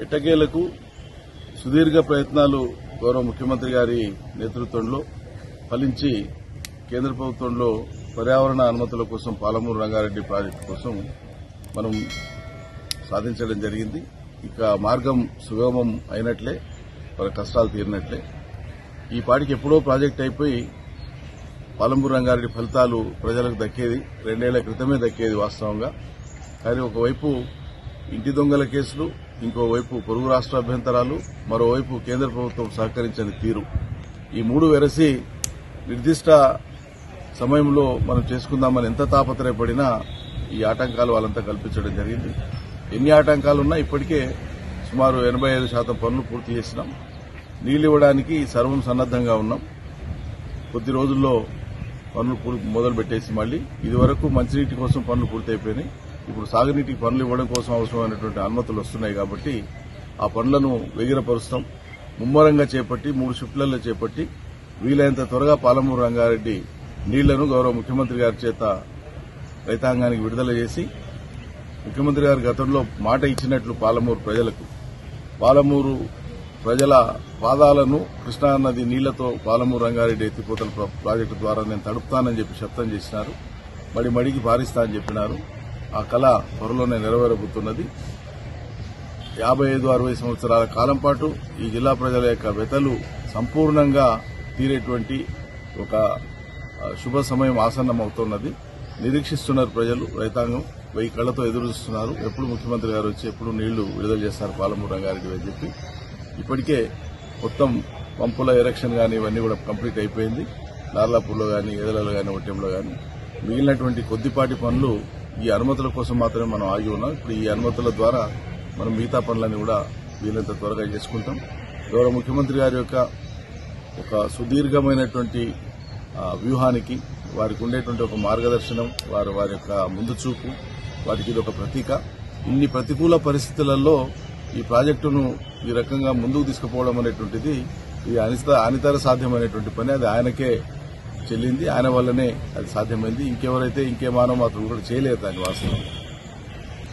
ఎట్టకేలకు సుదీర్ఘ ప్రయత్నాలు గౌరవ ముఖ్యమంత్రి గారి నేతృత్వంలో ఫలించి కేంద్ర ప్రభుత్వంలో పర్యావరణ అనుమతుల కోసం పాలమూరు రంగారెడ్డి ప్రాజెక్టు కోసం మనం సాధించడం జరిగింది ఇక మార్గం సుగమం అయినట్లే మన కష్టాలు తీరినట్లే ఈ పాటికి ఎప్పుడో ప్రాజెక్ట్ అయిపోయి పాలమూరు రంగారెడ్డి ఫలితాలు ప్రజలకు దక్కేది రెండేళ్ల క్రితమే దక్కేది వాస్తవంగా కానీ ఒకవైపు ఇంటి దొంగల కేసులు ఇంకోవైపు పొరుగు రాష్ట్ర అభ్యంతరాలు మరోవైపు కేంద్ర ప్రభుత్వం సహకరించని తీరు ఈ మూడు వెరసి నిర్దిష్ట సమయంలో మనం చేసుకుందామని ఎంత తాపత్రయపడినా ఈ ఆటంకాలు వాళ్ళంతా కల్పించడం జరిగింది ఎన్ని ఆటంకాలున్నా ఇప్పటికే సుమారు ఎనభై ఐదు శాతం పనులు పూర్తి చేసినాం నీళ్లు ఇవ్వడానికి సర్వం సన్నద్దంగా ఉన్నాం కొద్ది రోజుల్లో పనులు పూర్- మొదలు పెట్టేసి మళ్ళీ ఇదివరకు మంచినీటి కోసం పనులు పూర్తయిపోయినాయి ఇప్పుడు సాగునీటికి పనులు ఇవ్వడం కోసం అవసరమైనటువంటి అనుమతులు వస్తున్నాయి కాబట్టి ఆ పనులను వేగిరపరుస్తాం ముమ్మరంగా చేపట్టి మూడు షిఫ్ట్లలో చేపట్టి వీలైనంత త్వరగా పాలమూరు రంగారెడ్డి నీళ్లను గౌరవ ముఖ్యమంత్రి గారి చేత రైతాంగానికి విడుదల చేసి ముఖ్యమంత్రి గారు గతంలో మాట ఇచ్చినట్లు పాలమూరు ప్రజలకు పాలమూరు ప్రజల పాదాలను కృష్ణానది నీళ్లతో పాలమూరు రంగారెడ్డి ఎత్తిపోతల ప్ర- ప్రాజెక్టు ద్వారా నేను తడుపుతానని చెప్పి శబ్దం చేసినారు మడి మడికి పారిస్తా అని చెప్పినారు ఆ కళ త్వరలోనే నెరవేరబోతున్నది యాభై ఐదు అరవై సంవత్సరాల కాలం పాటు ఈ జిల్లా ప్రజల యొక్క వ్యతలు సంపూర్ణంగా తీరేటువంటి ఒక ఆ, శుభ సమయం ఆసన్నమవుతున్నది నిరీక్షిస్తున్నారు ప్రజలు రైతాంగం వెయ్యి కళ్లతో ఎదురు చూస్తున్నారు ఎప్పుడు ముఖ్యమంత్రి గారు వచ్చి ఎప్పుడు నీళ్లు విడుదల చేస్తారు పాలమూరు రంగారెడ్డి అని చెప్పి ఇప్పటికే మొత్తం పంపుల ఎరక్షన్ కానీ ఇవన్నీ కూడా కంప్లీట్ అయిపోయింది నార్లాపూర్లో కానీ ఎదలలో కానీ ఒట్టెంలో కానీ మిగిలినటువంటి కొద్దిపాటి పనులు ఈ అనుమతుల కోసం మాత్రమే మనం ఆగి ఉన్నాం ఇప్పుడు ఈ అనుమతుల ద్వారా మనం మిగతా పనులన్నీ కూడా వీలంత త్వరగా చేసుకుంటాం గౌరవ ముఖ్యమంత్రి గారి యొక్క ఒక సుదీర్ఘమైనటువంటి ఆ, వ్యూహానికి వారికి ఉండేటువంటి ఒక మార్గదర్శనం వారి వారి యొక్క ముందు చూపు వాటికి ఇది ఒక ప్రతీక ఇన్ని ప్రతికూల పరిస్థితులలో ఈ ప్రాజెక్టును ఈ రకంగా ముందుకు తీసుకుపోవడం అనేటువంటిది ఇది అనిత అనితర సాధ్యమైనటువంటి పని అది ఆయనకే చెల్లింది ఆయన వల్లనే అది సాధ్యమైంది ఇంకెవరైతే ఇంకే మానవ మాత్రం కూడా చేయలేరు దాని వాస్తవం